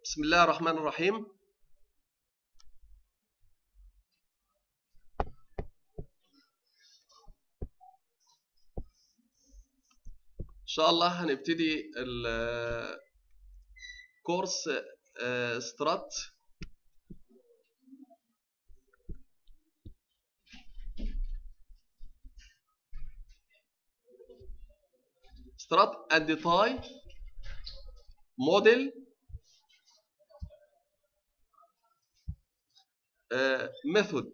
بسم الله الرحمن الرحيم إن شاء الله هنبتدي الكورس سترات سترات اند تاي موديل ميثود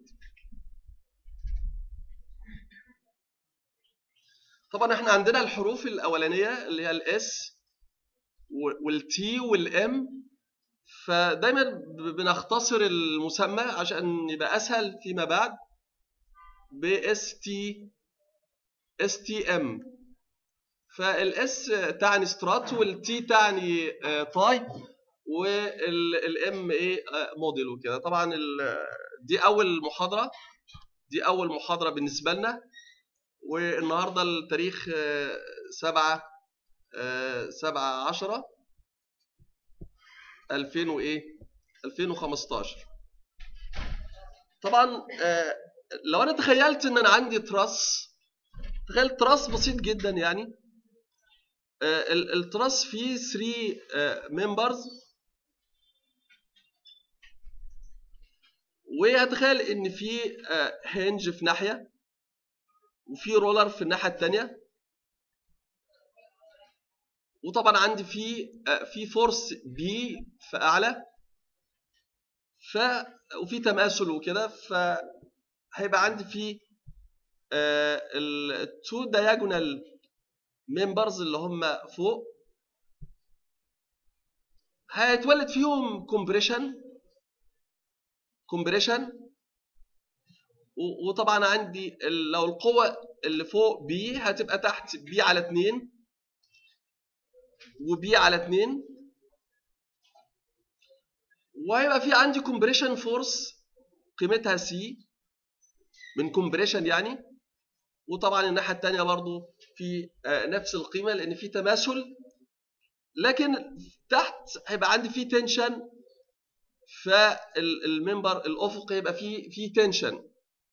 طبعا احنا عندنا الحروف الاولانيه اللي هي الاس والتي والام فدايما بنختصر المسمى عشان يبقى اسهل فيما بعد ب اس تي اس تي ام فالاس تعني سترات والتي تعني تاي والام ايه موديل وكده طبعا دي اول محاضره دي اول محاضره بالنسبه لنا والنهارده التاريخ 7 7 10 2000 وايه 2015 طبعا لو انا تخيلت ان انا عندي تراس تخيل تراس بسيط جدا يعني التراس فيه 3 ممبرز وهتخيل ان في هنج في ناحيه وفي رولر في الناحيه الثانيه وطبعا عندي في في فورس بي في اعلى ف وفي تماثل وكده فهيبقى عندي في التو دايجونال ممبرز اللي هم فوق هيتولد فيهم كومبريشن كومبريشن وطبعا عندي لو القوة اللي فوق بي هتبقى تحت بي على 2 وبي على 2 وهيبقى في عندي كومبريشن فورس قيمتها سي من كومبريشن يعني وطبعا الناحية الثانية برضو في نفس القيمة لأن في تماثل لكن تحت هيبقى عندي في تنشن فالمنبر الافقي يبقى فيه فيه تنشن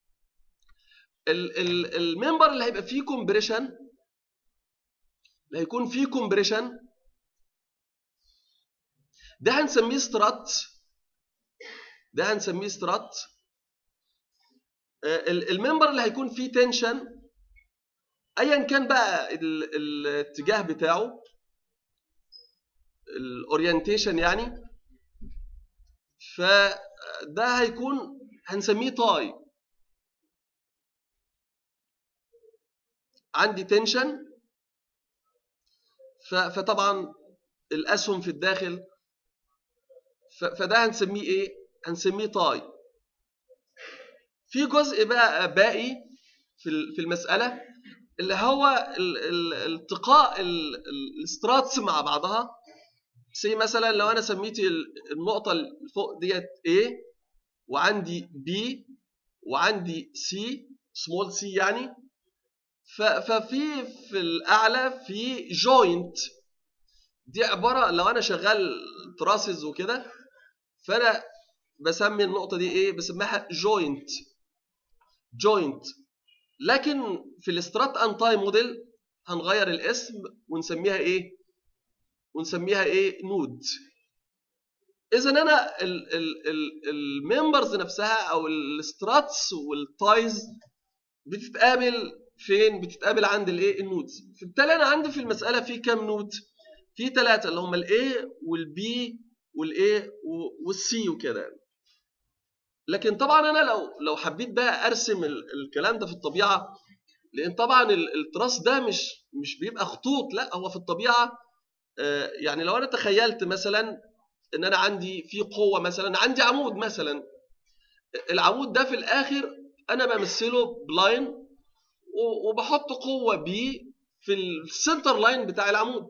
المنبر اللي هيبقى فيه كومبريشن اللي هيكون فيه كومبريشن ده هنسميه سترات ده هنسميه سترات المنبر اللي هيكون فيه تنشن ايا كان بقى الاتجاه بتاعه الاورينتيشن يعني فده هيكون هنسميه تاي عندي تنشن فطبعا الاسهم في الداخل فده هنسميه ايه هنسميه تاي في جزء بقى باقي في المساله اللي هو التقاء الستراتس مع بعضها زي مثلا لو انا سميت النقطه اللي فوق ديت A وعندي B وعندي C سمول C يعني ففي في الاعلى في جوينت دي عباره لو انا شغال تراسز وكده فانا بسمي النقطه دي ايه بسميها جوينت جوينت لكن في الاسترات انتاي موديل هنغير الاسم ونسميها ايه ونسميها ايه نود اذا انا الممبرز نفسها او الستراتس والتايز بتتقابل فين بتتقابل عند الايه النودز فبالتالي انا عندي في المساله في كام نود في ثلاثه اللي هم الاي والبي والاي والسي وكده لكن طبعا انا لو لو حبيت بقى ارسم الكلام ده في الطبيعه لان طبعا التراس ده مش مش بيبقى خطوط لا هو في الطبيعه يعني لو انا تخيلت مثلا ان انا عندي في قوه مثلا عندي عمود مثلا العمود ده في الاخر انا بمثله بلاين وبحط قوه بي في السنتر لاين بتاع العمود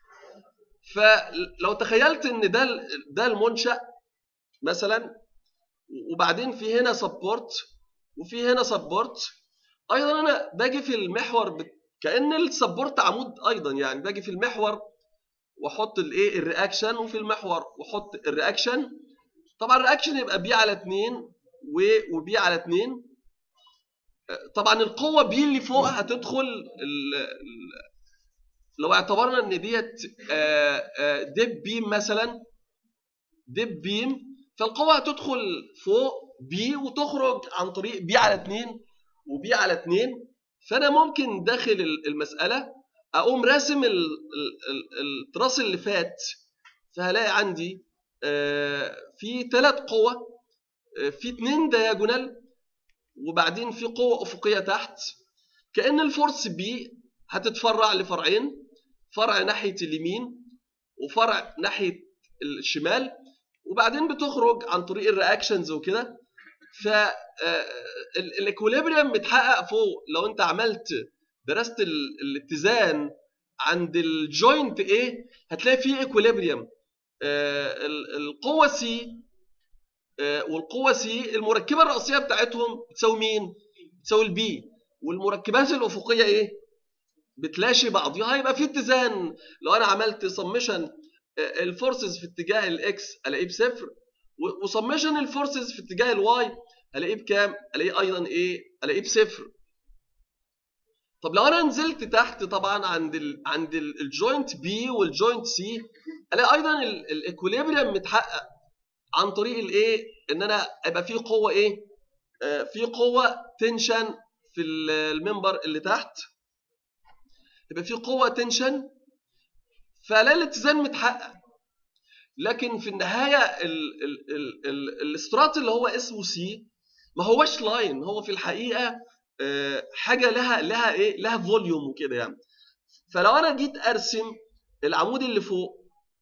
فلو تخيلت ان ده ده المنشا مثلا وبعدين في هنا سبورت وفي هنا سبورت ايضا انا باجي في المحور كان السبورت عمود ايضا يعني باجي في المحور واحط الايه الرياكشن وفي المحور واحط الرياكشن طبعا الرياكشن يبقى بي على 2 وبي على 2 طبعا القوه بي اللي فوق هتدخل ال ال لو اعتبرنا ان ديت ديب بيم مثلا ديب بيم فالقوه هتدخل فوق بي وتخرج عن طريق بي على 2 وبي على 2 فانا ممكن داخل المساله اقوم راسم التراس اللي فات فهلاقي عندي في ثلاث قوى في اثنين دياجونال وبعدين في قوه افقيه تحت كان الفورس بي هتتفرع لفرعين فرع ناحيه اليمين وفرع ناحيه الشمال وبعدين بتخرج عن طريق الرياكشنز وكده فالاكوليبريم متحقق فوق لو انت عملت درست الاتزان عند الجوينت A هتلاقي فيه اكوليبريم القوه سي والقوه سي المركبه الرئيسيه بتاعتهم بتساوي مين؟ بتساوي البي والمركبات الافقيه ايه؟ بتلاشي بعضها يبقى في اتزان لو انا عملت سمشن الفورسز في اتجاه الاكس الاقيه بصفر وسمشن الفورسز في اتجاه الواي الاقيه بكام؟ الاقيه ايضا ايه؟ الاقيه بصفر. طب لو انا نزلت تحت طبعا عند ال عند الجوينت بي والجوينت سي الاقي ايضا الاكوليبريم متحقق عن طريق الايه؟ ان انا يبقى في قوه ايه؟ آه في قوه تنشن في المنبر اللي تحت يبقى في قوه تنشن فلا الاتزان متحقق لكن في النهايه الاسترات اللي هو اسمه سي ما هوش لاين هو في الحقيقه حاجه لها لها ايه لها فوليوم وكده يعني فلو انا جيت ارسم العمود اللي فوق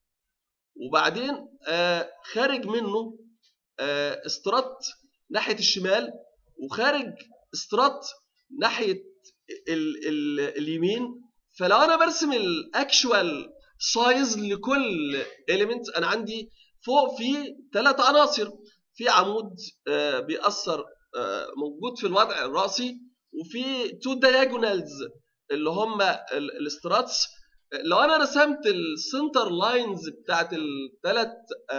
وبعدين خارج منه استرات ناحيه الشمال وخارج استرات ناحيه ال ال اليمين فلو انا برسم الاكشوال سايز لكل اليمنت انا عندي فوق في ثلاث عناصر في عمود بيأثر موجود في الوضع الرأسي وفي تو دايجونالز اللي هم الاستراتس لو انا رسمت السنتر لاينز بتاعت الثلاث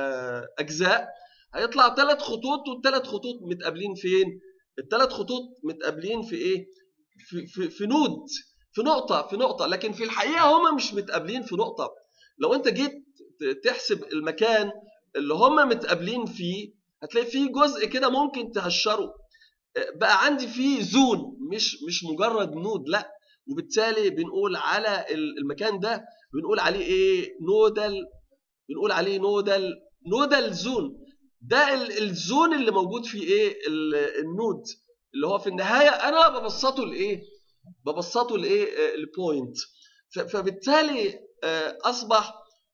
اجزاء هيطلع ثلاث خطوط والثلاث خطوط متقابلين فين؟ الثلاث خطوط متقابلين في ايه؟ في, في, في نود في نقطة في نقطة لكن في الحقيقة هما مش متقابلين في نقطة لو انت جيت تحسب المكان اللي هما متقابلين فيه هتلاقي فيه جزء كده ممكن تهشره بقى عندي فيه زون مش مش مجرد نود لا وبالتالي بنقول على المكان ده بنقول عليه ايه نودال بنقول عليه نودال نودال زون ده الزون اللي موجود فيه ايه النود اللي هو في النهايه انا ببسطه لايه ببسطه لايه البوينت فبالتالي اصبح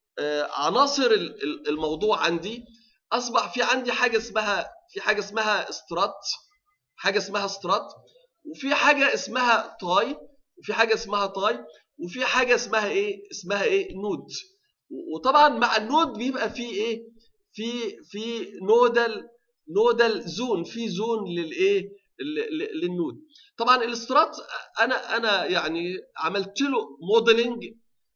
عناصر الموضوع عندي اصبح في عندي حاجه اسمها في حاجه اسمها استرات حاجه اسمها استرات وفي حاجه اسمها تاي وفي حاجه اسمها تاي وفي حاجه اسمها ايه اسمها ايه نود وطبعا مع النود بيبقى في ايه في في نودال نودال زون في زون للايه للنود طبعا الاسترات انا انا يعني عملت له موديلنج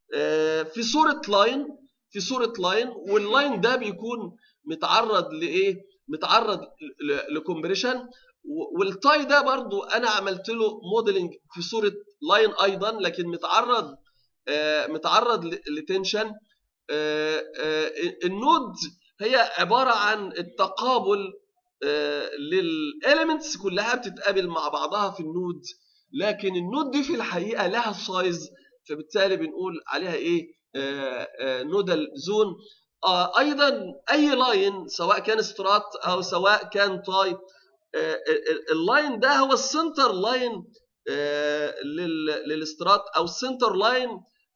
في صوره لاين في صوره لاين واللاين ده بيكون متعرض لايه متعرض لكمبريشن والتاي ده برضو انا عملت له موديلنج في صوره لاين ايضا لكن متعرض متعرض لتنشن النود هي عباره عن التقابل للاليمنتس كلها بتتقابل مع بعضها في النود لكن النود دي في الحقيقه لها سايز فبالتالي بنقول عليها ايه نودال زون ايضا اي لاين سواء كان سترات او سواء كان تاي اللاين ده هو السنتر لاين للاسترات او السنتر لاين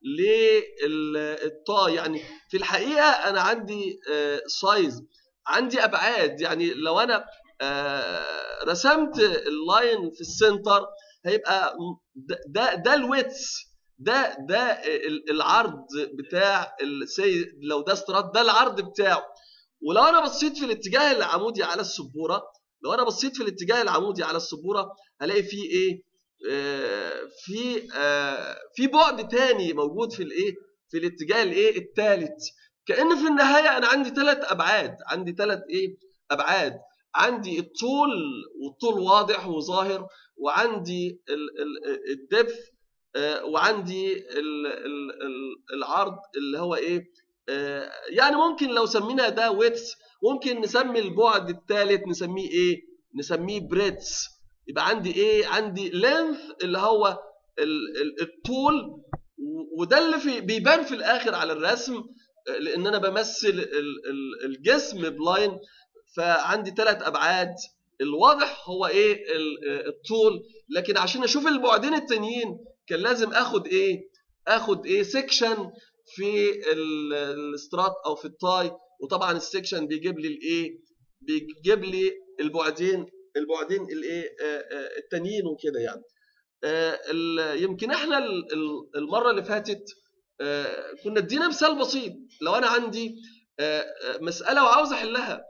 للطا يعني في الحقيقه انا عندي سايز عندي ابعاد يعني لو انا رسمت اللاين في السنتر هيبقى ده ده الويتس ده ده العرض بتاع السي لو ده استرات ده العرض بتاعه ولو انا بصيت في الاتجاه العمودي على السبوره لو انا بصيت في الاتجاه العمودي على السبوره هلاقي فيه ايه آه في آه في بعد تاني موجود في الايه في الاتجاه الايه الثالث كأن في النهاية أنا عندي ثلاث أبعاد عندي ثلاث إيه أبعاد عندي الطول والطول واضح وظاهر وعندي الدبث وعندي العرض اللي هو ايه يعني ممكن لو سمينا ده ويتس ممكن نسمي البعد الثالث نسميه ايه نسميه بريتس يبقى عندي ايه عندي لينث اللي هو الطول وده اللي في بيبان في الاخر على الرسم لان انا بمثل الجسم بلاين فعندي ثلاث ابعاد الواضح هو ايه الطول لكن عشان اشوف البعدين التانيين كان لازم اخد ايه اخد ايه سيكشن في الاسترات او في التاي وطبعا السيكشن بيجيب لي الايه بيجيب لي البعدين البعدين الايه التانيين وكده يعني يمكن احنا المره اللي فاتت كنا ادينا مثال بسيط لو انا عندي مساله وعاوز احلها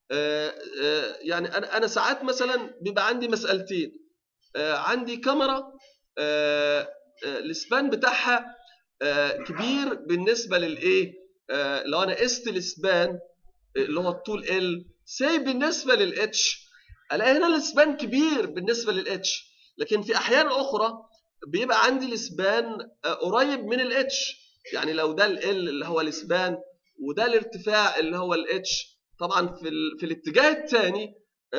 يعني انا انا ساعات مثلا بيبقى عندي مسالتين عندي كاميرا السبان بتاعها كبير بالنسبه للايه لو انا قست السبان اللي هو الطول ال سي بالنسبه للاتش الاقي هنا السبان كبير بالنسبه للاتش لكن في احيان اخرى بيبقى عندي السبان قريب من الاتش يعني لو ده ال اللي هو السبان وده الارتفاع اللي هو الاتش طبعا في ال... في الاتجاه الثاني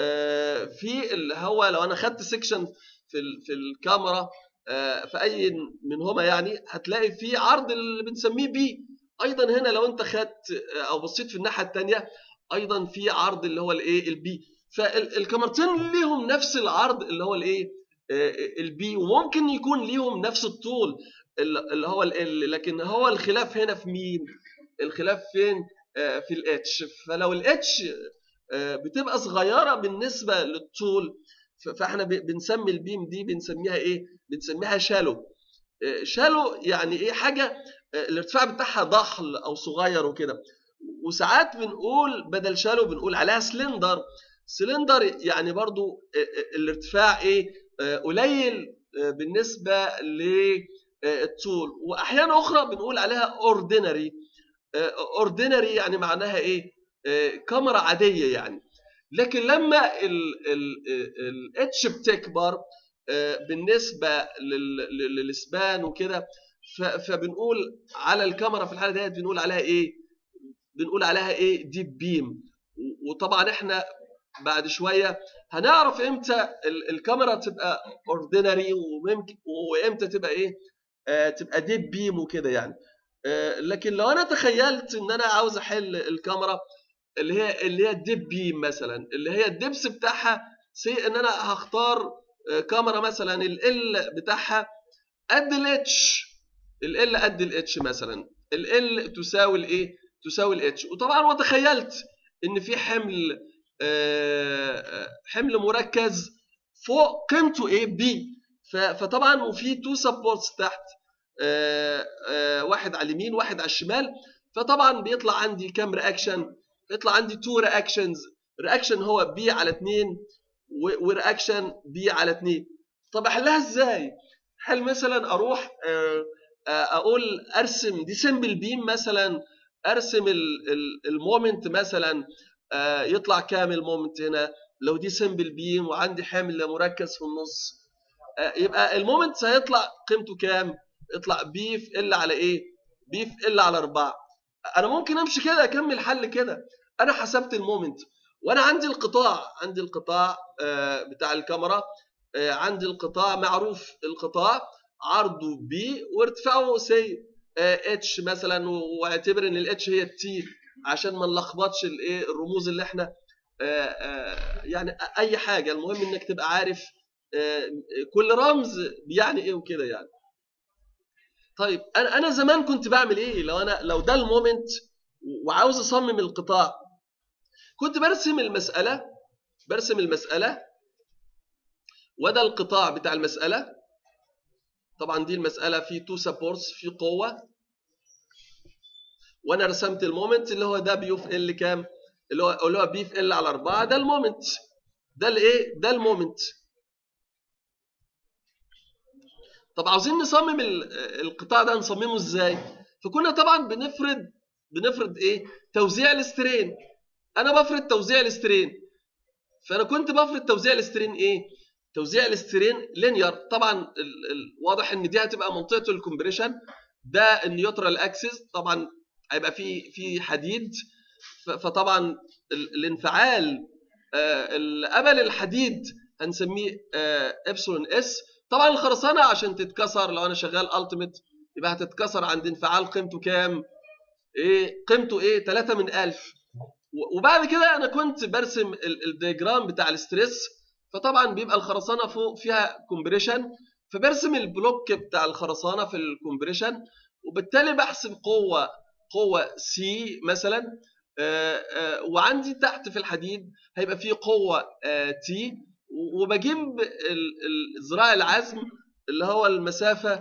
في اللي هو لو انا خدت سيكشن في ال... في الكاميرا في اي منهما يعني هتلاقي في عرض اللي بنسميه بي ايضا هنا لو انت خدت او بصيت في الناحيه الثانيه ايضا في عرض اللي هو الايه البي فالكاميرتين ليهم نفس العرض اللي هو الايه البي وممكن يكون ليهم نفس الطول اللي هو ال لكن هو الخلاف هنا في مين الخلاف فين في الاتش فلو الاتش بتبقى صغيره بالنسبه للطول فاحنا بنسمي البيم دي بنسميها ايه بنسميها شالو شالو يعني ايه حاجه الارتفاع بتاعها ضحل او صغير وكده وساعات بنقول بدل شالو بنقول عليها سلندر سلندر يعني برضو الارتفاع ايه قليل بالنسبه للطول واحيانا اخرى بنقول عليها اوردينري اوردينري يعني معناها ايه كاميرا عاديه يعني لكن لما الاتش بتكبر بالنسبه للسبان وكده فبنقول على الكاميرا في الحاله ديت بنقول عليها ايه بنقول عليها ايه ديب بيم وطبعا احنا بعد شويه هنعرف امتى الكاميرا تبقى اوردينري وممكن وامتى تبقى ايه آه تبقى ديب بيم وكده يعني آه لكن لو انا تخيلت ان انا عاوز احل الكاميرا اللي هي اللي هي الديب بيم مثلا اللي هي الدبس بتاعها سي ان انا هختار آه كاميرا مثلا ال بتاعها قد الاتش ال قد الاتش مثلا ال تساوي الايه تساوي الاتش وطبعا وتخيلت ان في حمل حمل مركز فوق قيمته ايه بي فطبعا وفي تو سبورتس تحت واحد على اليمين واحد على الشمال فطبعا بيطلع عندي كام رياكشن بيطلع عندي تو رياكشنز رياكشن هو بي على 2 ورياكشن بي على 2 طب احلها ازاي هل مثلا اروح اقول ارسم دي سمبل بيم مثلا ارسم المومنت مثلا يطلع كام المومنت هنا لو دي سمبل بيم وعندي حمل مركز في النص يبقى المومنت هيطلع قيمته كام يطلع بي في ال على ايه بي في ال على 4 انا ممكن امشي كده اكمل حل كده انا حسبت المومنت وانا عندي القطاع عندي القطاع بتاع الكاميرا عندي القطاع معروف القطاع عرضه بي وارتفاعه سي اتش مثلا واعتبر ان الاتش هي التي عشان ما نلخبطش الايه الرموز اللي احنا آآ آآ يعني اي حاجه المهم انك تبقى عارف كل رمز بيعني ايه وكده يعني طيب انا انا زمان كنت بعمل ايه لو انا لو ده المومنت وعاوز اصمم القطاع كنت برسم المساله برسم المساله وده القطاع بتاع المساله طبعا دي المساله في تو سبورتس في قوه وانا رسمت المومنت اللي هو ده بيو في ال كام اللي هو اللي هو بي في ال على 4 ده المومنت ده الايه ده المومنت طب عاوزين نصمم القطاع ده نصممه ازاي فكنا طبعا بنفرض بنفرض ايه توزيع الاسترين انا بفرض توزيع الاسترين فانا كنت بفرض توزيع الاسترين ايه توزيع الاسترين لينير طبعا واضح ان دي هتبقى منطقه الكومبريشن ده النيوترال اكسس طبعا هيبقى في في حديد فطبعا الانفعال الابل الحديد هنسميه ابسلون اس طبعا الخرسانه عشان تتكسر لو انا شغال التيميت يبقى هتتكسر عند انفعال قيمته كام ايه قيمته ايه 3 من 1000 وبعد كده انا كنت برسم الدياجرام بتاع الاستريس فطبعا بيبقى الخرسانه فوق فيها كومبريشن فبرسم البلوك بتاع الخرسانه في الكومبريشن وبالتالي بحسب قوه قوه سي مثلا آآ آآ وعندي تحت في الحديد هيبقى فيه قوه تي وبجيب ذراع العزم اللي هو المسافه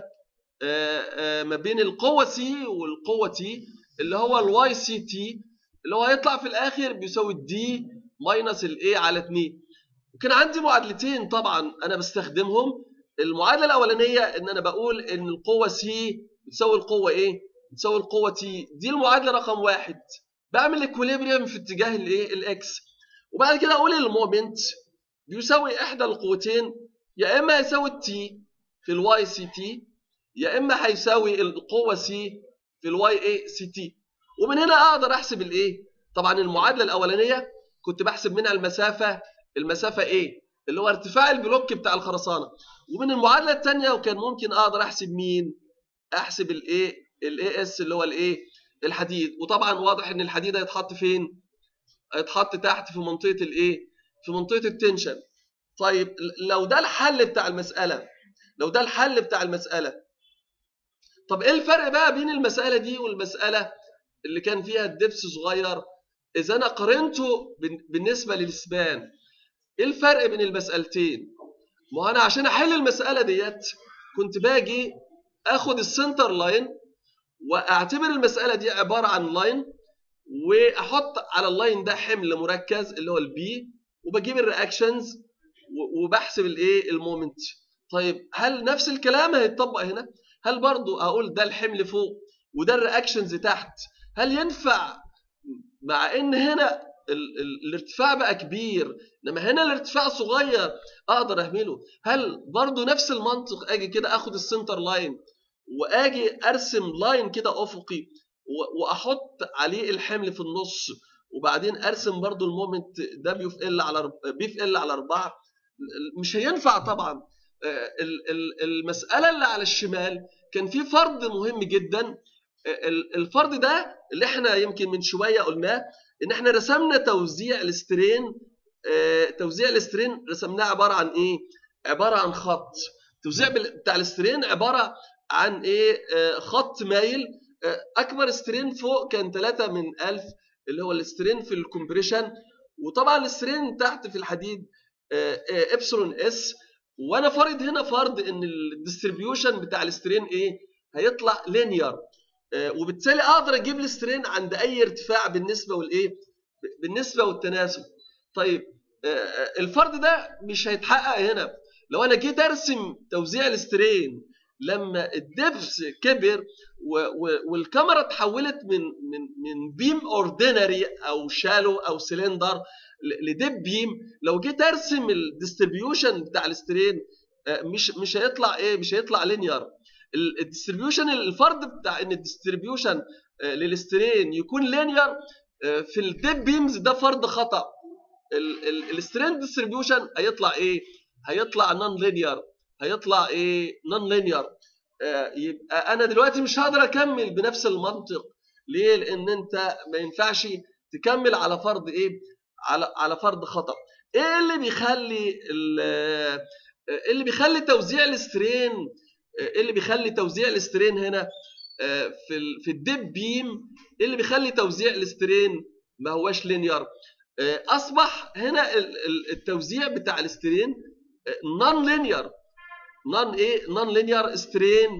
ما بين القوه سي والقوه تي اللي هو الواي سي تي اللي هو هيطلع في الاخر بيساوي الدي ماينس الاي على 2 وكان عندي معادلتين طبعا انا بستخدمهم المعادله الاولانيه ان انا بقول ان القوه سي بتساوي القوه ايه بتساوي القوه تي دي المعادله رقم واحد بعمل اكوليبريم في اتجاه الايه الاكس وبعد كده اقول المومنت بيساوي احدى القوتين يا اما يساوي التي في الواي سي تي يا اما هيساوي القوه سي في الواي اي سي تي ومن هنا اقدر احسب الايه طبعا المعادله الاولانيه كنت بحسب منها المسافه المسافه ايه اللي هو ارتفاع البلوك بتاع الخرسانه ومن المعادله الثانيه وكان ممكن اقدر احسب مين احسب الايه الاي اس اللي هو الايه الحديد وطبعا واضح ان الحديد هيتحط فين هيتحط تحت في منطقه الايه في منطقه التنشن طيب لو ده الحل بتاع المساله لو ده الحل بتاع المساله طب ايه الفرق بقى بين المساله دي والمساله اللي كان فيها الدبس صغير اذا انا قارنته بالنسبه للسبان ايه الفرق بين المسالتين ما انا عشان احل المساله ديت كنت باجي اخد السنتر لاين واعتبر المساله دي عباره عن لاين واحط على اللاين ده حمل مركز اللي هو البي وبجيب الرياكشنز وبحسب الايه المومنت طيب هل نفس الكلام هيتطبق هنا هل برضو اقول ده الحمل فوق وده الرياكشنز تحت هل ينفع مع ان هنا ال ال الارتفاع بقى كبير انما هنا الارتفاع صغير اقدر اهمله هل برضو نفس المنطق اجي كده اخد السنتر لاين واجي ارسم لاين كده افقي واحط عليه الحمل في النص وبعدين ارسم برضو المومنت دبليو في ال على بي في ال على 4 مش هينفع طبعا المساله اللي على الشمال كان في فرض مهم جدا الفرض ده اللي احنا يمكن من شويه قلناه ان احنا رسمنا توزيع الاسترين توزيع الاسترين رسمناه عباره عن ايه عباره عن خط توزيع بتاع الاسترين عباره عن ايه خط مايل اكبر استرين فوق كان 3 من 1000 اللي هو الاسترين في الكومبريشن وطبعا الاسترين تحت في الحديد ابسلون اس وانا فارض هنا فرض ان الديستريبيوشن بتاع الاسترين ايه هيطلع لينير وبالتالي اقدر اجيب الاسترين عند اي ارتفاع بالنسبه والايه بالنسبه والتناسب طيب الفرض ده مش هيتحقق هنا لو انا جيت ارسم توزيع الاسترين لما الدبس كبر والكاميرا اتحولت من من من بيم اوردينري او شالو او سلندر لديب بيم لو جيت ارسم الديستريبيوشن بتاع الاسترين مش مش هيطلع ايه مش هيطلع لينير الديستريبيوشن الفرض بتاع ان الديستريبيوشن للاسترين يكون لينير في الديب بيمز ده فرض خطا السترين ديستريبيوشن هيطلع ايه هيطلع نون لينير هيطلع ايه نون لينير يبقى انا دلوقتي مش هقدر اكمل بنفس المنطق ليه لان انت ما ينفعش تكمل على فرض ايه على على فرض خطا ايه اللي بيخلي اللي بيخلي توزيع الاسترين ايه اللي بيخلي توزيع الاسترين هنا في في الديب بيم ايه اللي بيخلي توزيع الاسترين ما هواش لينير اصبح هنا التوزيع بتاع الاسترين نون لينير نون ايه نون لينير سترين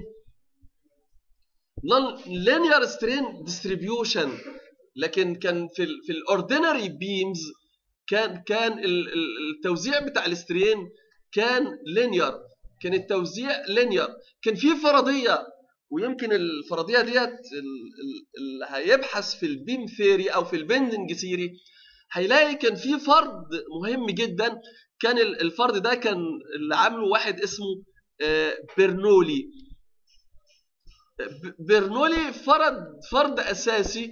نون لينير سترين ديستريبيوشن لكن كان في ال في الاوردينري بيمز كان كان التوزيع بتاع الاسترين كان لينير كان التوزيع لينير كان في فرضيه ويمكن الفرضيه ديت اللي هيبحث في البيم ثيري او في البندنج ثيري هيلاقي كان في فرض مهم جدا كان الفرض ده كان اللي عامله واحد اسمه برنولي برنولي فرض فرض اساسي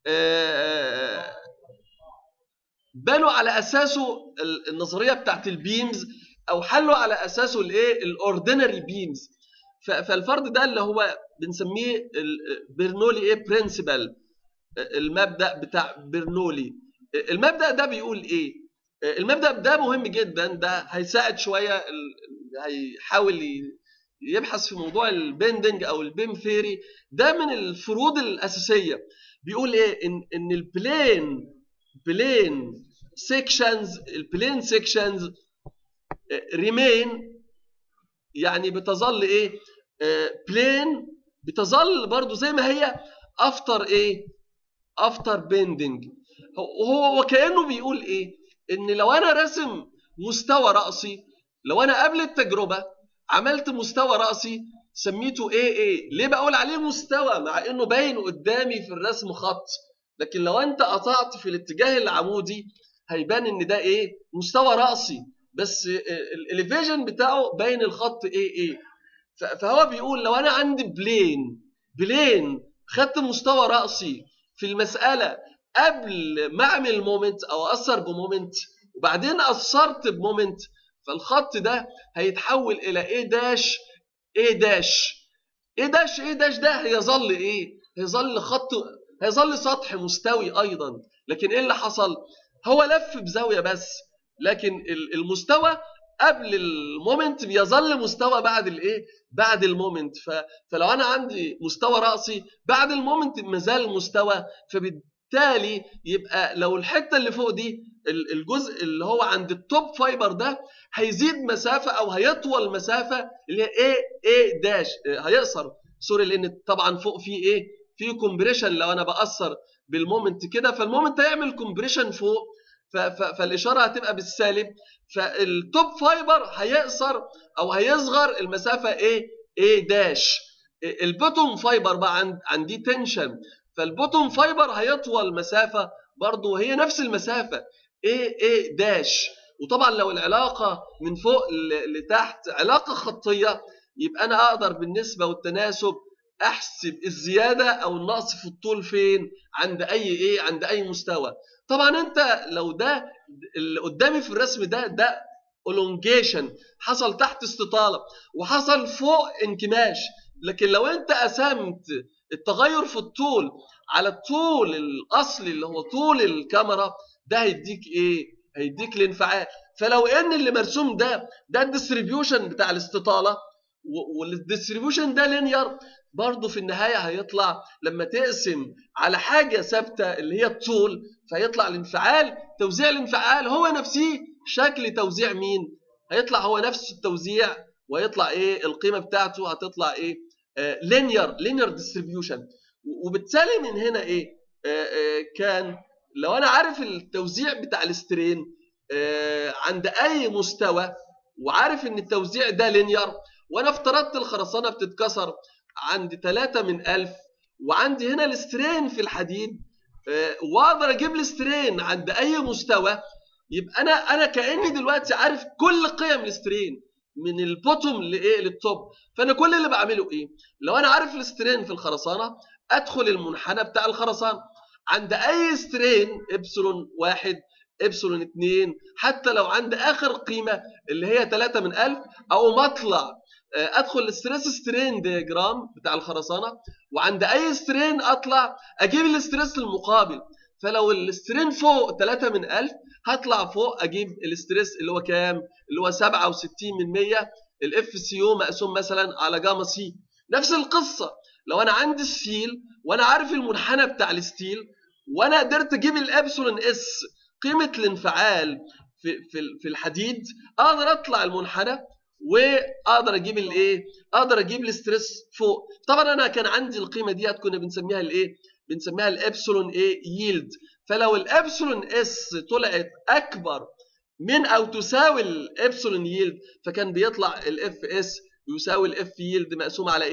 بنوا على اساسه النظريه بتاعت البيمز او حلوا على اساسه الايه الاوردينري بيمز فالفرض ده اللي هو بنسميه برنولي ايه برنسبل المبدا بتاع برنولي المبدا ده بيقول ايه المبدا ده مهم جدا ده هيساعد شويه هيحاول يبحث في موضوع البندنج او البيم ثيري ده من الفروض الاساسيه بيقول ايه ان ان البلين بلين سيكشنز البلين سيكشنز ريمين يعني بتظل ايه بلين بتظل برضو زي ما هي افتر ايه افتر بيندنج هو وكانه بيقول ايه ان لو انا راسم مستوى راسي لو انا قبل التجربه عملت مستوى راسي سميته ايه ايه ليه بقول عليه مستوى مع انه باين قدامي في الرسم خط لكن لو انت قطعت في الاتجاه العمودي هيبان ان ده ايه مستوى راسي بس الاليفيجن بتاعه باين الخط ايه ايه فهو بيقول لو انا عندي بلين بلين خدت مستوى راسي في المساله قبل ما اعمل مومنت او اثر بمومنت وبعدين اثرت بمومنت فالخط ده هيتحول الى ايه داش ايه داش ايه داش ايه داش ده هيظل ايه هيظل خط هيظل سطح مستوي ايضا لكن ايه اللي حصل هو لف بزاويه بس لكن المستوى قبل المومنت بيظل مستوى بعد الايه بعد المومنت فلو انا عندي مستوى راسي بعد المومنت مازال مستوى فبالتالي يبقى لو الحته اللي فوق دي الجزء اللي هو عند التوب فايبر ده هيزيد مسافه او هيطول مسافه اللي هي ايه ايه داش هيقصر سوري لان طبعا فوق في ايه في كومبريشن لو انا باثر بالمومنت كده فالمومنت هيعمل كومبريشن فوق فالاشاره هتبقى بالسالب فالتوب فايبر هيقصر او هيصغر المسافه ايه ايه داش البوتوم فايبر بقى عندي تنشن فالبوتوم فايبر هيطول مسافه برضه هي نفس المسافه ايه ايه داش وطبعا لو العلاقه من فوق لتحت علاقه خطيه يبقى انا اقدر بالنسبه والتناسب احسب الزياده او النقص في الطول فين عند اي ايه عند اي مستوى طبعا انت لو ده اللي قدامي في الرسم ده ده elongation حصل تحت استطاله وحصل فوق انكماش لكن لو انت قسمت التغير في الطول على الطول الاصلي اللي هو طول الكاميرا ده هيديك ايه هيديك الانفعال فلو ان اللي مرسوم ده ده الديستريبيوشن بتاع الاستطاله والديستريبيوشن ده لينير برضه في النهايه هيطلع لما تقسم على حاجه ثابته اللي هي الطول فيطلع الانفعال توزيع الانفعال هو نفسه شكل توزيع مين هيطلع هو نفس التوزيع ويطلع ايه القيمه بتاعته هتطلع ايه لينير لينير ديستريبيوشن وبالتالي من هنا ايه آه آه كان لو انا عارف التوزيع بتاع الاسترين آه عند اي مستوى وعارف ان التوزيع ده لينير وانا افترضت الخرسانه بتتكسر عند 3 من 1000 وعندي هنا الاسترين في الحديد واقدر اجيب الاسترين عند اي مستوى يبقى انا انا كاني دلوقتي عارف كل قيم الاسترين من البوتوم لايه للتوب فانا كل اللي بعمله ايه لو انا عارف الاسترين في الخرسانه ادخل المنحنى بتاع الخرسانه عند اي سترين ابسلون واحد ابسلون اتنين حتى لو عند اخر قيمه اللي هي 3 من 1000 او مطلع ادخل الستريس سترين دياجرام بتاع الخرسانه وعند اي سترين اطلع اجيب الاستريس المقابل فلو الاسترين فوق 3 من 1000 هطلع فوق اجيب الاستريس اللي هو كام اللي هو 67 من 100 الاف سي يو مقسوم مثلا على جاما سي نفس القصه لو انا عندي السيل وانا عارف المنحنى بتاع الستيل وانا قدرت اجيب الابسلون اس قيمه الانفعال في في في الحديد اقدر اطلع المنحنى واقدر اجيب الايه اقدر اجيب الاستريس فوق طبعا انا كان عندي القيمه ديت كنا بنسميها الايه بنسميها الابسلون ايه ييلد فلو الابسلون اس طلعت اكبر من او تساوي الابسلون ييلد فكان بيطلع الاف اس يساوي الاف ييلد مقسوم على ايه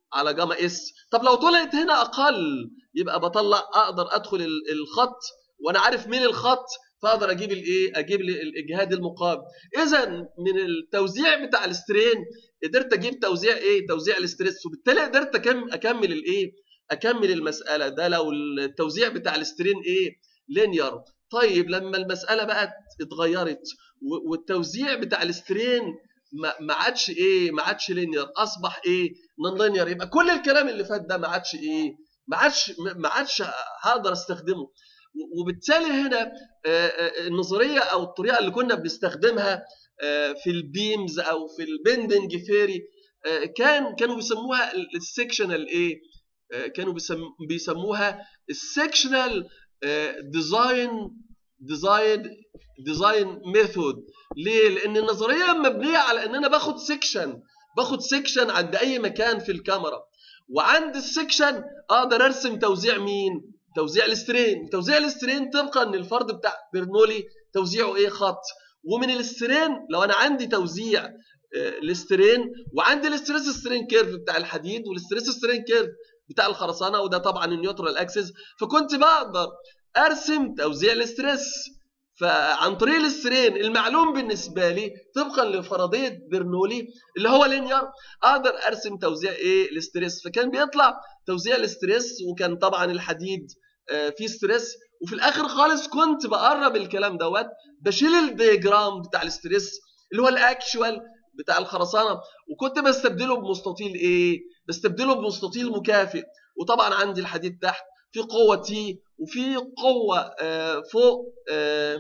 على جاما اس طب لو طلعت هنا اقل يبقى بطلع اقدر ادخل الخط وانا عارف مين الخط فاقدر اجيب الايه اجيب الاجهاد المقابل اذا من التوزيع بتاع السترين قدرت اجيب توزيع ايه توزيع الاستريس وبالتالي قدرت اكمل الايه اكمل المساله ده لو التوزيع بتاع السترين ايه لينير طيب لما المساله بقت اتغيرت والتوزيع بتاع السترين ما عادش ايه ما عادش لينير اصبح ايه نون لينير يبقى كل الكلام اللي فات ده ما عادش ايه ما عادش ما عادش هقدر استخدمه وبالتالي هنا النظريه او الطريقه اللي كنا بنستخدمها في البيمز او في البندنج ثيري كان كانوا بيسموها السكشنال ايه كانوا بيسموها السكشنال ديزاين ديزاين ديزاين ميثود ليه لان النظريه مبنيه على ان انا باخد سكشن باخد سكشن عند اي مكان في الكاميرا وعند السكشن اقدر ارسم توزيع مين توزيع السترين توزيع السترين طبقا للفرض بتاع برنولي توزيعه ايه خط ومن السترين لو انا عندي توزيع السترين وعندي الاستريس سترين كيرف بتاع الحديد والاستريس سترين كيرف بتاع الخرسانه وده طبعا النيوترال اكسس فكنت بقدر ارسم توزيع الاستريس فعن طريق السترين المعلوم بالنسبه لي طبقا لفرضيه برنولي اللي هو لينير اقدر ارسم توزيع ايه الاستريس فكان بيطلع توزيع الاستريس وكان طبعا الحديد فيه ستريس وفي الاخر خالص كنت بقرب الكلام دوت بشيل الدياجرام بتاع الاستريس اللي هو الاكشوال بتاع الخرسانه وكنت بستبدله بمستطيل ايه بستبدله بمستطيل مكافئ وطبعا عندي الحديد تحت في قوه تي وفي قوه آه فوق آه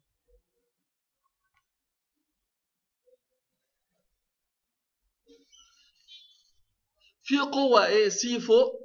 في قوه ايه سي فوق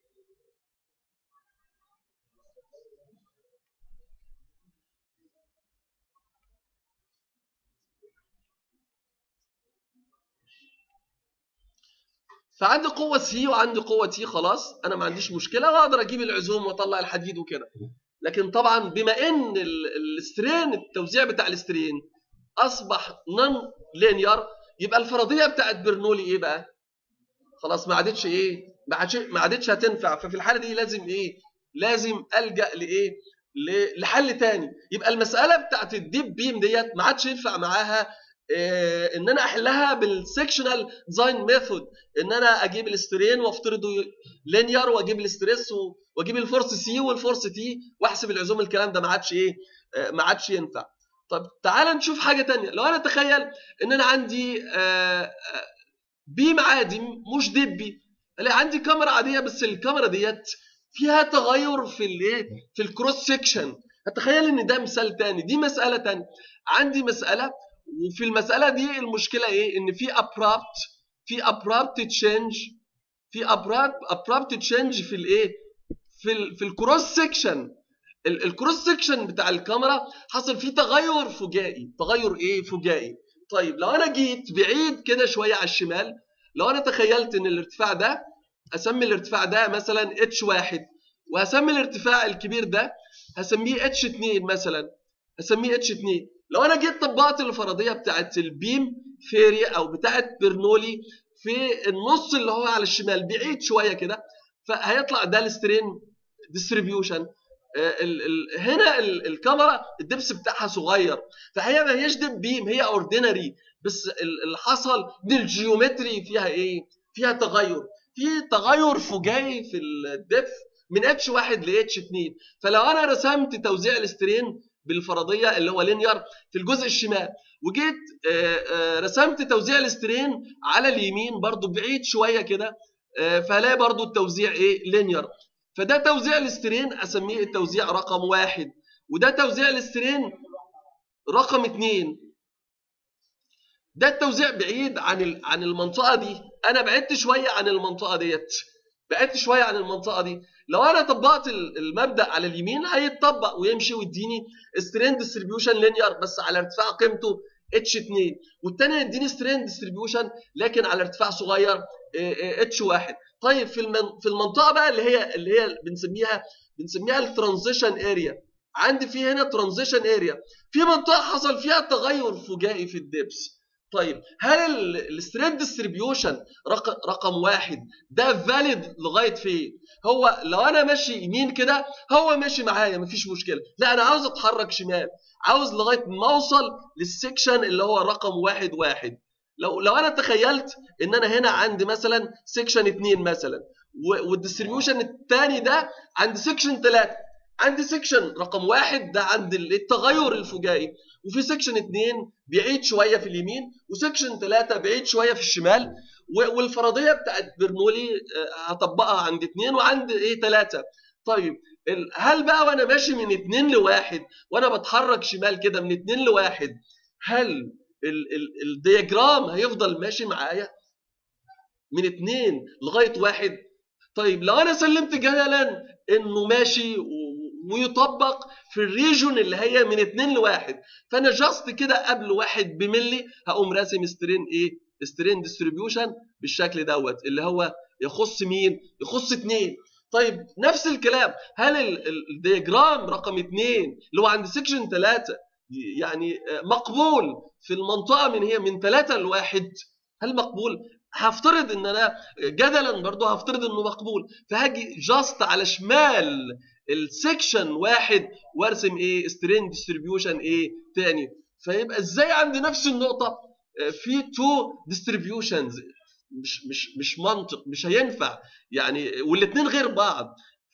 فعندي قوة سي وعندي قوة تي خلاص أنا ما عنديش مشكلة وأقدر أجيب العزوم وأطلع الحديد وكده لكن طبعا بما إن السترين التوزيع بتاع السترين أصبح نون لينير يبقى الفرضية بتاعت برنولي إيه بقى؟ خلاص ما عادتش إيه؟ ما عادتش ما عادتش هتنفع ففي الحالة دي لازم إيه؟ لازم ألجأ لإيه؟ لحل تاني يبقى المسألة بتاعت الديب بيم ديت ما عادش ينفع معاها إيه ان انا احلها بالسكشنال ديزاين ميثود ان انا اجيب الاسترين وافترضه لينير واجيب الاستريس واجيب الفورس سي والفورس تي واحسب العزوم الكلام ده ما عادش ايه ما عادش ينفع طب تعال نشوف حاجه تانية لو انا اتخيل ان انا عندي بيم عادي مش دبي الاقي عندي كاميرا عاديه بس الكاميرا ديت فيها تغير في الايه في الكروس سكشن اتخيل ان ده مثال تاني دي مساله تانية عندي مساله وفي المساله دي المشكله ايه ان في ابرابت في ابرابت تشينج في ابرابت ابرابت تشينج في الايه في ال في الكروس سكشن الكروس سكشن بتاع الكاميرا حصل فيه تغير فجائي تغير ايه فجائي طيب لو انا جيت بعيد كده شويه على الشمال لو انا تخيلت ان الارتفاع ده اسمي الارتفاع ده مثلا اتش واحد وهسمي الارتفاع الكبير ده هسميه اتش 2 مثلا هسميه اتش 2 لو انا جيت طبقت الفرضيه بتاعت البيم ثيري او بتاعت برنولي في النص اللي هو على الشمال بعيد شويه كده فهيطلع ده السترين ديستريبيوشن هنا الكاميرا الدبس بتاعها صغير فهي ما هيش دب بيم هي اوردينري بس اللي حصل ان الجيومتري فيها ايه؟ فيها تغير في تغير فجائي في الدبث من اتش 1 ل اتش 2 فلو انا رسمت توزيع السترين بالفرضيه اللي هو لينير في الجزء الشمال وجيت رسمت توزيع السترين على اليمين برضو بعيد شويه كده فهلاقي برضو التوزيع ايه لينير فده توزيع السترين اسميه التوزيع رقم واحد وده توزيع السترين رقم اتنين ده التوزيع بعيد عن عن المنطقه دي انا بعدت شويه عن المنطقه ديت بعدت شويه عن المنطقه دي لو انا طبقت المبدا على اليمين هيتطبق ويمشي ويديني سترين ديستريبيوشن لينير بس على ارتفاع قيمته اتش 2 والثاني يديني سترين ديستريبيوشن لكن على ارتفاع صغير اتش 1 طيب في في المنطقه بقى اللي هي اللي هي بنسميها بنسميها الترانزيشن اريا عندي في هنا ترانزيشن اريا في منطقه حصل فيها تغير فجائي في الدبس طيب هل الستريند ديستريبيوشن رقم رقم واحد ده فاليد لغايه فين؟ هو لو انا ماشي يمين كده هو ماشي معايا مفيش مشكله، لا انا عاوز اتحرك شمال، عاوز لغايه ما اوصل للسكشن اللي هو رقم واحد واحد. لو لو انا تخيلت ان انا هنا عندي مثلا سكشن اثنين مثلا والديستريبيوشن الثاني ده عند سكشن ثلاثه عندي سكشن رقم واحد ده عند التغير الفجائي وفي سكشن اثنين بعيد شويه في اليمين وسكشن ثلاثه بعيد شويه في الشمال والفرضيه بتاعت برنولي هطبقها عند اثنين وعند ايه ثلاثه طيب هل بقى وانا ماشي من اثنين لواحد وانا بتحرك شمال كده من اثنين لواحد هل الدياجرام هيفضل ماشي معايا من اثنين لغايه واحد طيب لو انا سلمت جدلا انه ماشي ويطبق في الريجون اللي هي من 2 لواحد فانا جاست كده قبل واحد بملي هقوم راسم سترين ايه سترين ديستريبيوشن بالشكل دوت اللي هو يخص مين يخص 2 طيب نفس الكلام هل الدياجرام رقم 2 اللي هو عند سيكشن 3 يعني مقبول في المنطقه من هي من 3 لواحد هل مقبول هفترض ان انا جدلا برضه هفترض انه مقبول فهاجي جاست على شمال السكشن واحد وارسم ايه سترين ديستريبيوشن ايه تاني فيبقى ازاي عندي نفس النقطه في تو ديستريبيوشنز مش مش مش منطق مش هينفع يعني والاثنين غير بعض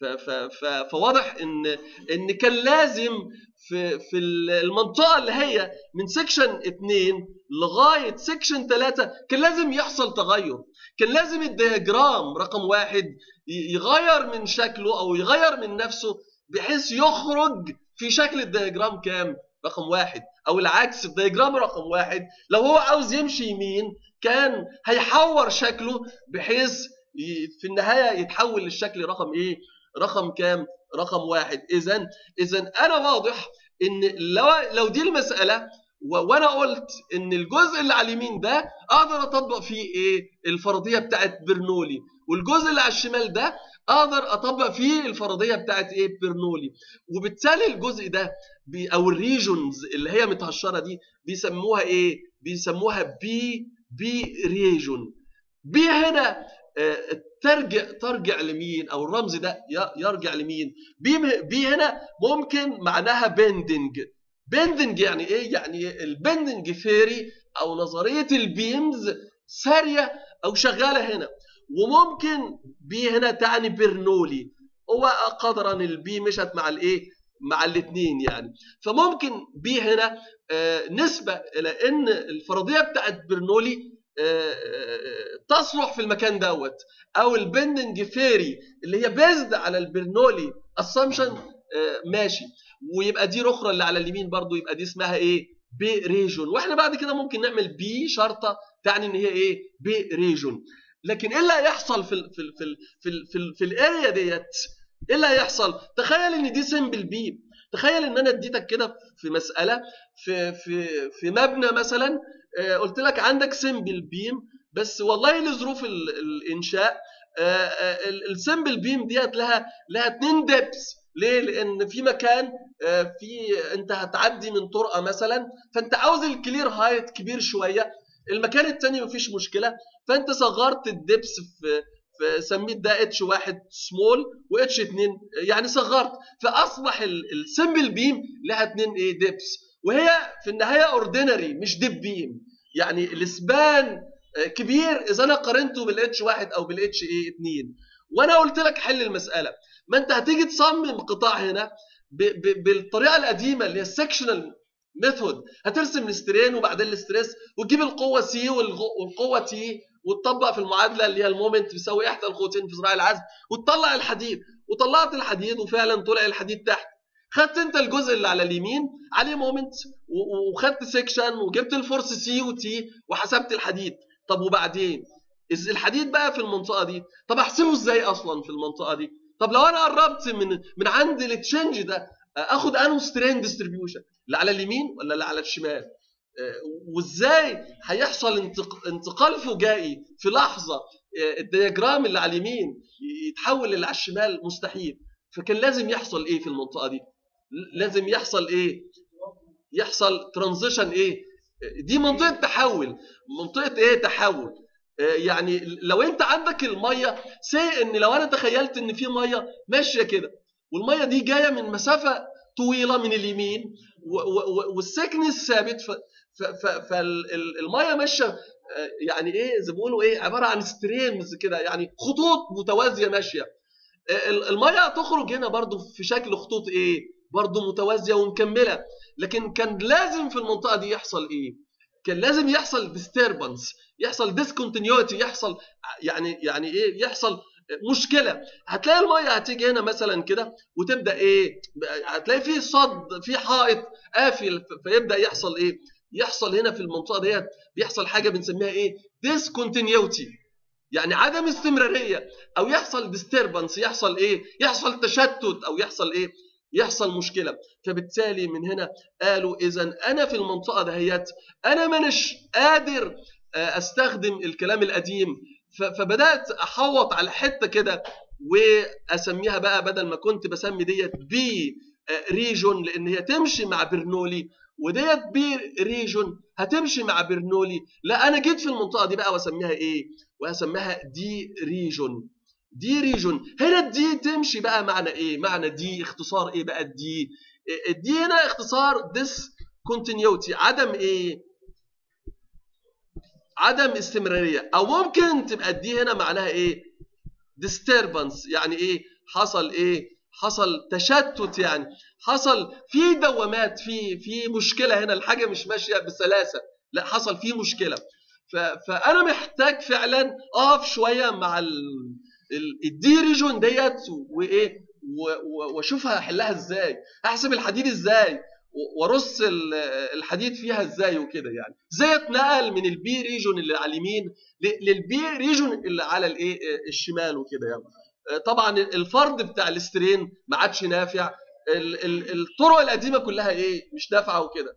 فواضح ان ان كان لازم في في المنطقه اللي هي من سكشن 2 لغايه سكشن 3 كان لازم يحصل تغير كان لازم الدياجرام رقم واحد يغير من شكله او يغير من نفسه بحيث يخرج في شكل الدياجرام كام رقم واحد او العكس الدياجرام رقم واحد لو هو عاوز يمشي يمين كان هيحور شكله بحيث في النهايه يتحول للشكل رقم ايه رقم كام رقم واحد اذا اذا انا واضح ان لو لو دي المساله وانا قلت ان الجزء اللي على اليمين ده اقدر اطبق فيه ايه الفرضيه بتاعت برنولي والجزء اللي على الشمال ده اقدر اطبق فيه الفرضيه بتاعت ايه برنولي وبالتالي الجزء ده بي او الريجونز اللي هي متهشره دي بيسموها ايه بيسموها بي بي ريجون بي هنا ترجع ترجع لمين او الرمز ده يرجع لمين بي, بي هنا ممكن معناها بندنج بندنج يعني ايه يعني البندنج ثيري او نظريه البيمز ساريه او شغاله هنا وممكن بي هنا تعني برنولي هو قدرا البي مشت مع الايه مع الاثنين يعني فممكن بي هنا نسبه الى ان الفرضيه بتاعت برنولي تصلح في المكان دوت او البندنج ثيري اللي هي بيزد على البرنولي اسامبشن ماشي ويبقى دي الاخرى اللي على اليمين برضو يبقى دي اسمها ايه بي ريجون واحنا بعد كده ممكن نعمل بي شرطه تعني ان هي ايه بي ريجون لكن ايه اللي هيحصل في ال في ال في ال في, ال في, ال في الاريا ديت ايه اللي هيحصل تخيل ان دي سمبل بي تخيل ان انا اديتك كده في مساله في في في مبنى مثلا قلت لك عندك سمبل بيم بس والله لظروف الانشاء السمبل بيم ديت لها لها اتنين دبس ليه؟ لان في مكان في انت هتعدي من طرقه مثلا فانت عاوز الكلير هايت كبير شويه المكان الثاني مفيش مشكله فانت صغرت الدبس في سميت ده اتش واحد سمول واتش 2 يعني صغرت فاصبح السمبل بيم لها اتنين ايه دبس وهي في النهايه اوردينري مش ديب بيم يعني الاسبان كبير اذا انا قارنته بالاتش واحد او بالاتش ايه 2 وانا قلت لك حل المساله ما انت هتيجي تصمم قطاع هنا ب ب بالطريقه القديمه اللي هي السكشنال ميثود هترسم السترين وبعدين الاستريس وتجيب القوه سي والقوه تي وتطبق في المعادله اللي هي المومنت بيساوي احدى القوتين في ذراع العزم وتطلع الحديد وطلعت الحديد وفعلا طلع الحديد تحت خدت انت الجزء اللي على اليمين عليه مومنت وخدت سيكشن وجبت الفورس سي وتي وحسبت الحديد طب وبعدين الحديد بقى في المنطقه دي طب احسبه ازاي اصلا في المنطقه دي طب لو انا قربت من من عند التشنج ده اخد انو سترين ديستريبيوشن اللي على اليمين ولا اللي على الشمال وازاي هيحصل انتقال فجائي في لحظه الدياجرام اللي على اليمين يتحول للي على الشمال مستحيل فكان لازم يحصل ايه في المنطقه دي لازم يحصل ايه يحصل ترانزيشن ايه دي منطقه تحول منطقه ايه تحول يعني لو انت عندك الميه سي ان لو انا تخيلت ان في ميه ماشيه كده والميه دي جايه من مسافه طويله من اليمين والسكنس ثابت فالميه ماشيه يعني ايه زي ما بيقولوا ايه عباره عن ستريمز كده يعني خطوط متوازيه ماشيه الميه تخرج هنا برضو في شكل خطوط ايه برضو متوازيه ومكمله لكن كان لازم في المنطقه دي يحصل ايه كان لازم يحصل ديستربنس يحصل ديسكونتينيوتي يحصل يعني يعني ايه يحصل مشكله هتلاقي الميه هتيجي هنا مثلا كده وتبدا ايه هتلاقي في صد في حائط قافل فيبدا يحصل ايه يحصل هنا في المنطقه ديت بيحصل حاجه بنسميها ايه ديسكونتينيوتي يعني عدم استمراريه او يحصل ديستربنس يحصل ايه يحصل تشتت او يحصل ايه يحصل مشكله فبالتالي من هنا قالوا اذا انا في المنطقه دهيت انا مانيش قادر استخدم الكلام القديم فبدات احوط على حته كده واسميها بقى بدل ما كنت بسمي ديت بي ريجون لان هي تمشي مع برنولي وديت بي ريجون هتمشي مع برنولي لا انا جيت في المنطقه دي بقى واسميها ايه واسميها دي ريجون دي ريجون هنا الدي تمشي بقى معنى ايه معنى دي اختصار ايه بقى الدي الدي هنا اختصار ديس كونتينيوتي عدم ايه عدم استمراريه او ممكن تبقى الدي هنا معناها ايه disturbance يعني ايه حصل ايه حصل تشتت يعني حصل في دوامات في في مشكله هنا الحاجه مش ماشيه بسلاسه لا حصل في مشكله فانا محتاج فعلا اقف شويه مع الدي ريجون ديت وايه واشوفها احلها ازاي احسب الحديد ازاي وارص الحديد فيها ازاي وكده يعني ازاي اتنقل من البي ريجون اللي على اليمين للبي ريجون اللي على الايه الشمال وكده يعني طبعا الفرض بتاع الاسترين ما عادش نافع الطرق القديمه كلها ايه مش نافعه وكده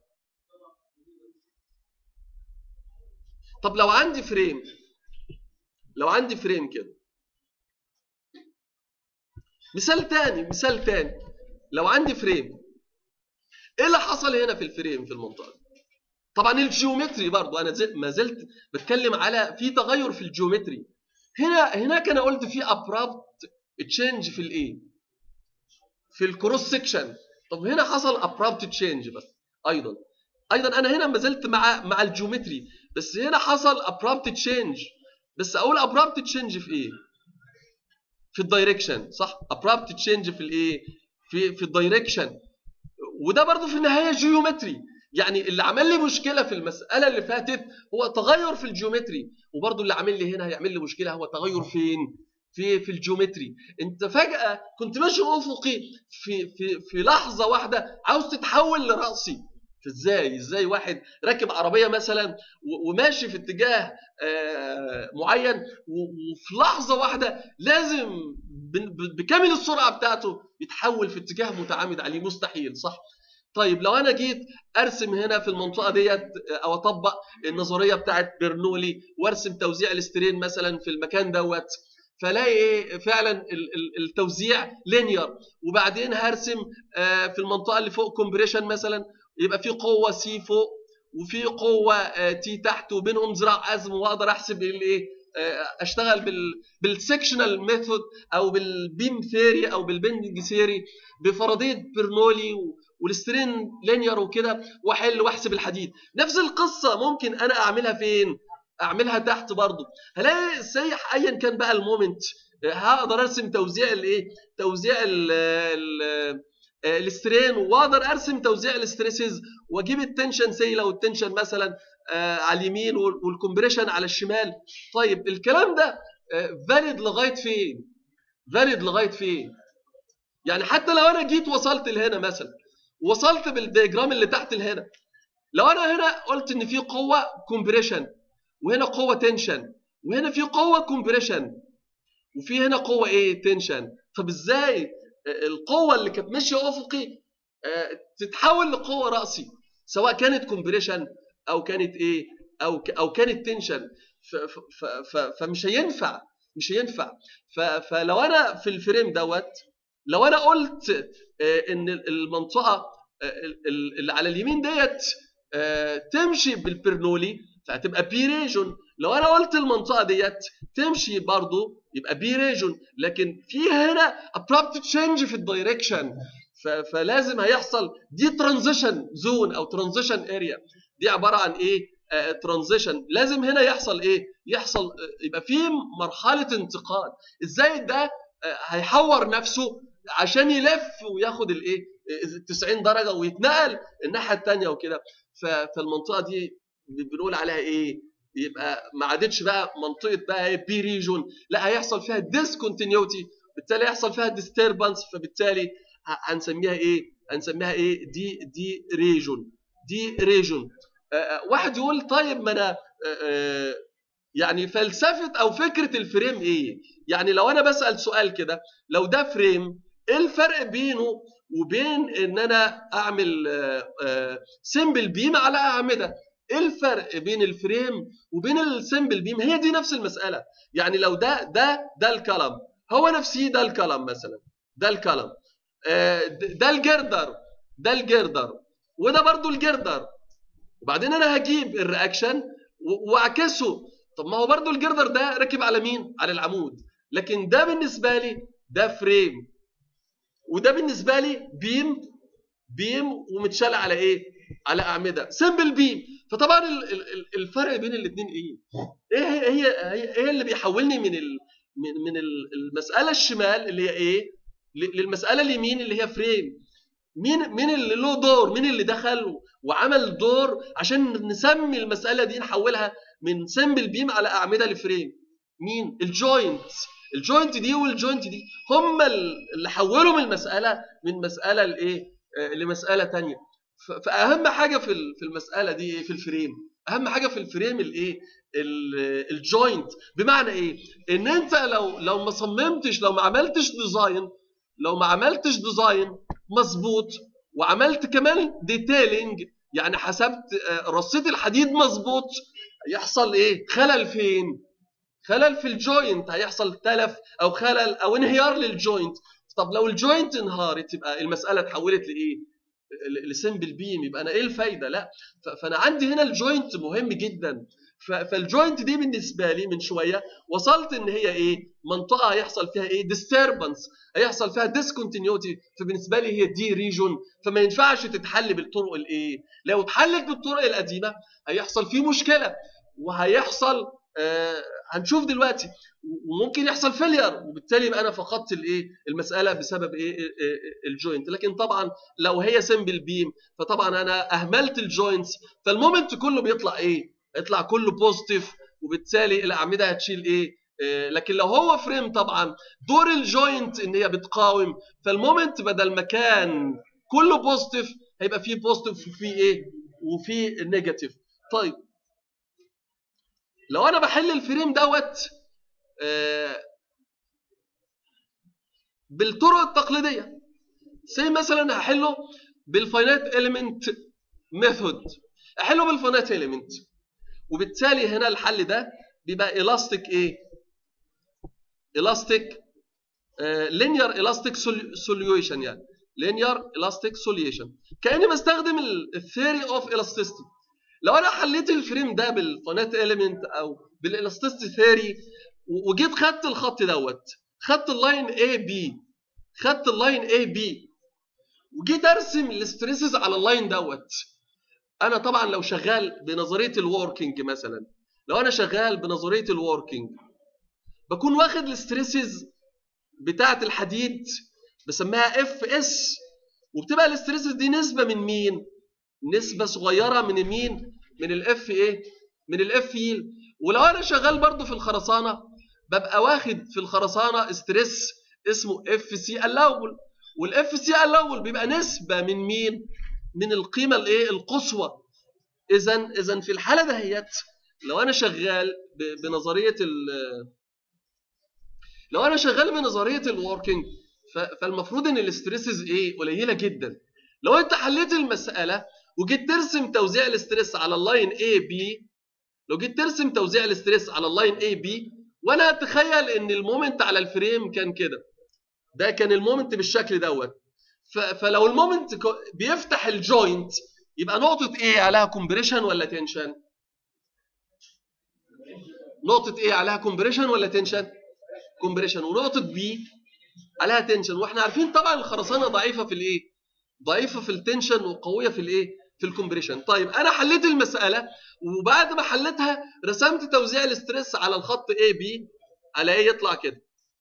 طب لو عندي فريم لو عندي فريم كده مثال تاني مثال تاني لو عندي فريم ايه اللي حصل هنا في الفريم في المنطقه دي طبعا الجيومتري برضو انا زي ما زلت بتكلم على في تغير في الجيومتري هنا هناك انا قلت في ابرابت تشينج في الايه في الكروس سكشن طب هنا حصل ابرابت تشينج بس ايضا ايضا انا هنا ما زلت مع مع الجيومتري بس هنا حصل ابرابت تشينج بس اقول ابرابت تشينج في ايه في الدايركشن صح ابرابت تشينج في الايه في في الدايركشن وده برضه في النهايه جيومتري يعني اللي عمل لي مشكله في المساله اللي فاتت هو تغير في الجيومتري وبرضه اللي عامل لي هنا هيعمل لي مشكله هو تغير فين في في الجيومتري انت فجاه كنت ماشي افقي في في في لحظه واحده عاوز تتحول لراسي ازاي ازاي واحد راكب عربيه مثلا وماشي في اتجاه معين وفي لحظه واحده لازم بكامل السرعه بتاعته يتحول في اتجاه متعامد عليه مستحيل صح طيب لو انا جيت ارسم هنا في المنطقه ديت او اطبق النظريه بتاعت برنولي وارسم توزيع الاسترين مثلا في المكان دوت فلاقي ايه فعلا التوزيع لينير وبعدين هرسم في المنطقه اللي فوق كومبريشن مثلا يبقى في قوه سي فوق وفي قوه تي تحت وبينهم ذراع ازم واقدر احسب الايه اشتغل بال بالسكشنال ميثود او بالبيم ثيري او بالبندنج ثيري بفرضيه برنولي والسترين لينير وكده واحل واحسب الحديد نفس القصه ممكن انا اعملها فين اعملها تحت برضو هلاقي سيح ايا كان بقى المومنت هقدر ارسم توزيع الايه توزيع ال ال السترين واقدر ارسم توزيع الاستريسز واجيب التنشن سي لو التنشن مثلا على اليمين والكمبريشن على الشمال طيب الكلام ده فاليد لغايه فين فاليد لغايه فين يعني حتى لو انا جيت وصلت لهنا مثلا وصلت بالدياجرام اللي تحت لهنا لو انا هنا قلت ان في قوه كومبريشن وهنا قوه تنشن وهنا في قوه كومبريشن وفي هنا قوه ايه تنشن طب ازاي القوه اللي كانت ماشيه افقي تتحول لقوه راسي سواء كانت كومبريشن او كانت ايه او او كانت تنشن فمش هينفع مش هينفع فلو انا في الفريم دوت لو انا قلت ان المنطقه اللي على اليمين ديت آه، تمشي بالبرنولي فهتبقى بي ريجون لو انا قلت المنطقه ديت تمشي برضو يبقى بي ريجون لكن في هنا ابرابت تشينج في الدايركشن فلازم هيحصل دي ترانزيشن زون او ترانزيشن اريا دي عباره عن ايه ترانزيشن لازم هنا يحصل ايه يحصل آه، يبقى في مرحله انتقال ازاي ده آه، هيحور نفسه عشان يلف وياخد الايه آه، 90 درجه ويتنقل الناحيه الثانيه وكده ف- فالمنطقه دي بنقول عليها ايه يبقى ما عادتش بقى منطقه بقى بي ريجون لا هيحصل فيها ديسكونتينيوتي بالتالي هيحصل فيها ديستربنس فبالتالي ه- هنسميها ايه هنسميها ايه دي دي ريجون دي ريجون واحد يقول طيب ما انا آه، آه، يعني فلسفه او فكره الفريم ايه يعني لو انا بسال سؤال كده لو ده فريم ايه الفرق بينه وبين ان انا اعمل سيمبل بيم على اعمده ايه الفرق بين الفريم وبين السيمبل بيم هي دي نفس المساله يعني لو ده ده ده الكلام هو نفسه ده الكلام مثلا ده الكلام آه، ده الجردر ده الجردر وده برضو الجردر وبعدين انا هجيب الرياكشن و- واعكسه طب ما هو برضو الجردر ده راكب على مين على العمود لكن ده بالنسبه لي ده فريم وده بالنسبه لي بيم بيم ومتشال على ايه على اعمده سمبل بيم فطبعا ال- ال- ال- الفرق بين الاثنين ايه ايه هي هي هي- ايه اللي بيحولني من ال من من ال- المساله الشمال اللي هي ايه ل- للمساله اليمين اللي هي فريم مين مين اللي له دور مين اللي دخل وعمل دور عشان نسمي المساله دي نحولها من سمبل بيم على اعمده لفريم مين الجوينت الجوينت دي والجوينت دي هم اللي حولوا من المساله من مساله لايه آه، لمساله تانية ف- فاهم حاجه في ال- في المساله دي إيه؟ في الفريم اهم حاجه في الفريم الايه ال- الجوينت بمعنى ايه ان انت لو لو ما صممتش لو ما عملتش ديزاين لو ما عملتش ديزاين مظبوط وعملت كمان ديتيلنج يعني حسبت آه، رصيت الحديد مظبوط يحصل ايه خلل فين خلل في الجوينت هيحصل تلف او خلل او انهيار للجوينت طب لو الجوينت انهارت يبقى المساله اتحولت لايه ل- لسمبل بيم يبقى انا ايه الفايده لا ف- فانا عندي هنا الجوينت مهم جدا ف- فالجوينت دي بالنسبه لي من شويه وصلت ان هي ايه منطقه هيحصل فيها ايه ديستربنس هيحصل فيها ديسكونتينيوتي فبالنسبه لي هي دي ريجون فما ينفعش تتحل بالطرق الايه لو اتحلت بالطرق القديمه هيحصل فيه مشكله وهيحصل آه هنشوف دلوقتي وممكن يحصل فيلير وبالتالي يبقى انا فقدت الايه المساله بسبب ايه إيه- إيه الجوينت لكن طبعا لو هي سمبل بيم فطبعا انا اهملت الجوينتس فالمومنت كله بيطلع ايه يطلع كله بوزيتيف وبالتالي الاعمده هتشيل ايه آه، لكن لو هو فريم طبعا دور الجوينت ان هي بتقاوم فالمومنت بدل ما كان كله بوزيتيف هيبقى فيه بوزيتيف وفيه ايه وفيه نيجاتيف طيب لو انا بحل الفريم دوت آه، بالطرق التقليديه زي مثلا هحله بالفاينات اليمنت ميثود احله بالفاينات اليمنت وبالتالي هنا الحل ده بيبقى الاستيك ايه الاستيك لينير الاستيك سوليوشن يعني لينير الاستيك سوليوشن كاني بستخدم الثيوري اوف الاستيستي لو انا حليت الفريم ده بالفاينات اليمنت او بالالاستيستي ثيوري وجيت خدت الخط دوت خدت اللاين اي بي خدت اللاين اي بي وجيت ارسم الاستريسز على اللاين دوت انا طبعا لو شغال بنظريه الوركينج مثلا لو انا شغال بنظريه الوركينج بكون واخد الاستريسز بتاعه الحديد بسميها اف اس وبتبقى الاستريسز دي نسبه من مين نسبه صغيره من مين من الاف ايه من الاف يل ولو انا شغال برضو في الخرسانه ببقى واخد في الخرسانه استريس اسمه اف سي الاول والاف سي الاول بيبقى نسبه من مين من القيمه الايه القصوى اذا اذا في الحاله دهيت لو انا شغال ب- بنظريه ال لو انا شغال بنظريه الوركينج ف- فالمفروض ان الاستريسز ايه قليله جدا لو انت حليت المساله وجيت ترسم توزيع الاستريس على اللاين اي بي لو جيت ترسم توزيع الاستريس على اللاين اي بي وانا اتخيل ان المومنت على الفريم كان كده ده كان المومنت بالشكل دوت ف- فلو المومنت كو- بيفتح الجوينت يبقى نقطه ايه عليها كومبريشن ولا تنشن نقطه ايه عليها كومبريشن ولا تنشن كومبريشن ونقطه بي عليها تنشن واحنا عارفين طبعا الخرسانه ضعيفه في الايه ضعيفه في التنشن وقويه في الايه في الكومبريشن طيب انا حليت المساله وبعد ما حليتها رسمت توزيع الاسترس على الخط اي بي الاقيه يطلع كده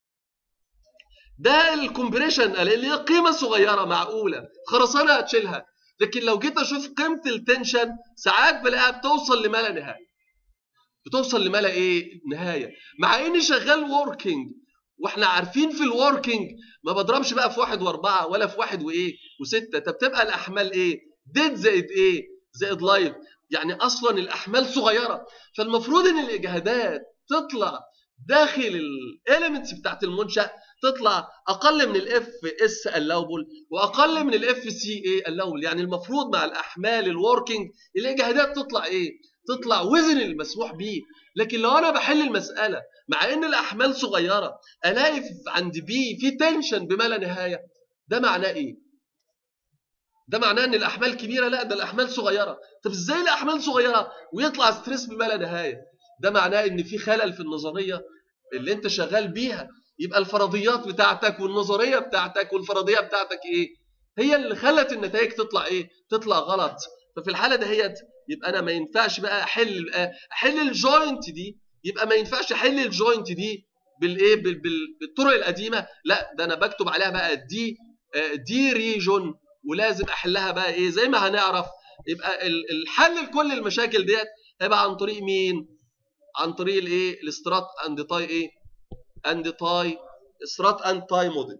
ده الكومبريشن اللي هي قيمه صغيره معقوله خرسانه هتشيلها لكن لو جيت اشوف قيمه التنشن ساعات بلاقيها بتوصل لما لا نهايه بتوصل لما لا ايه نهايه مع اني شغال وركينج واحنا عارفين في الوركينج ما بضربش بقى في واحد واربعه ولا في واحد وايه وسته طب تبقى الاحمال ايه ديد زائد ايه زائد لايف يعني اصلا الاحمال صغيره فالمفروض ان الاجهادات تطلع داخل الاليمنتس بتاعت المنشا تطلع اقل من الاف اس الاوبل واقل من الاف سي اي الاوبل يعني المفروض مع الاحمال الوركينج الاجهادات تطلع ايه تطلع وزن المسموح به لكن لو انا بحل المساله مع ان الاحمال صغيره الاقي عند بي في تنشن بما لا نهايه ده معناه ايه ده معناه ان الاحمال كبيره لا ده الاحمال صغيره طب ازاي الاحمال صغيره ويطلع ستريس بما لا نهايه ده معناه ان في خلل في النظريه اللي انت شغال بيها يبقى الفرضيات بتاعتك والنظريه بتاعتك والفرضيه بتاعتك ايه هي اللي خلت النتائج تطلع ايه تطلع غلط ففي الحاله دهيت يبقى انا ما ينفعش بقى احل احل الجوينت دي يبقى ما ينفعش احل الجوينت دي بالايه بالطرق القديمه لا ده انا بكتب عليها بقى دي دي ريجون ولازم احلها بقى ايه زي ما هنعرف يبقى الحل لكل المشاكل ديت هيبقى عن طريق مين عن طريق الايه الاسترات اند تاي ايه اند تاي استرات اند تاي موديل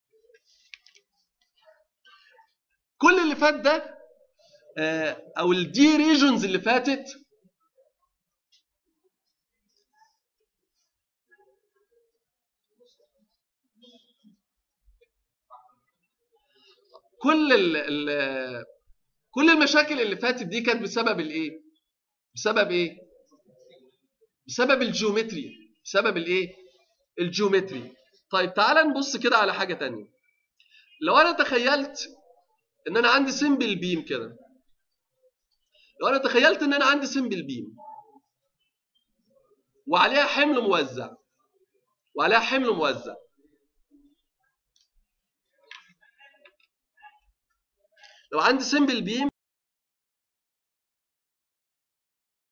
كل اللي فات ده او الدي ريجونز اللي فاتت كل ال ال كل المشاكل اللي فاتت دي كانت بسبب الايه بسبب ايه بسبب الجيومتري بسبب الايه الجيومتري طيب تعال نبص كده على حاجه تانية لو انا تخيلت ان انا عندي سمبل بيم كده لو انا تخيلت ان انا عندي سمبل بيم وعليها حمل موزع وعليها حمل موزع لو عندي سمبل بيم